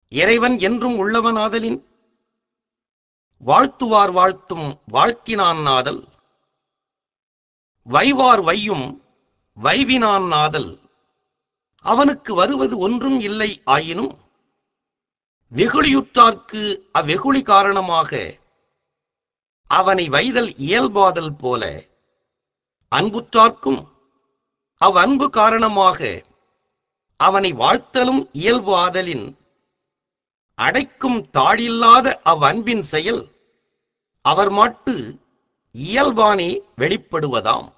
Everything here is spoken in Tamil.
இறைவன் என்றும் உள்ளவனாதலின் வாழ்த்துவார் வாழ்த்தும் வாழ்த்தினான் நாதல் வைவார் வையும் வைவினான் நாதல் அவனுக்கு வருவது ஒன்றும் இல்லை ஆயினும் வெகுளியுற்றார்க்கு அவ்வெகுளி காரணமாக அவனை வைதல் இயல்பாதல் போல அன்புற்றார்க்கும் அவ்வன்பு காரணமாக அவனை வாழ்த்தலும் இயல்பு ஆதலின் அடைக்கும் தாழில்லாத அவ்வன்பின் செயல் அவர் மாட்டு இயல்பானே வெளிப்படுவதாம்